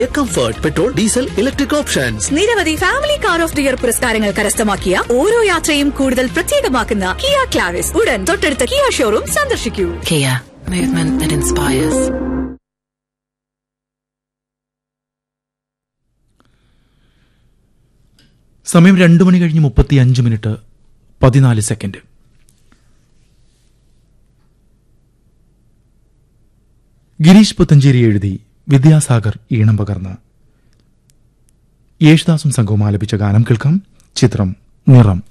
Comfort petrol diesel electric options നിരവധി family car of the year പുരസ്കാരങ്ങൾ കരസ്ഥമാക്കിയ ഓരോ യാത്രയും കൂടുതൽ പ്രത്യേകമാക്കുന്ന കിയ ക്ലാവിസ് ഉടൻ തൊട്ടടുത്ത കിയ ഷോറൂം സന്ദർശിക്കൂ Kia, movement that inspires. സമയം രണ്ടു മണി കഴിഞ്ഞ് മുപ്പത്തി അഞ്ച് മിനിറ്റ് പതിനാല് സെക്കൻഡ് ഗിരീഷ് പുത്തഞ്ചേരി എഴുതി വിദ്യാസാഗർ ഈണം പകർന്ന് യേശുദാസും സംഘവും ആലപിച്ച ഗാനം കേൾക്കാം ചിത്രം നിറം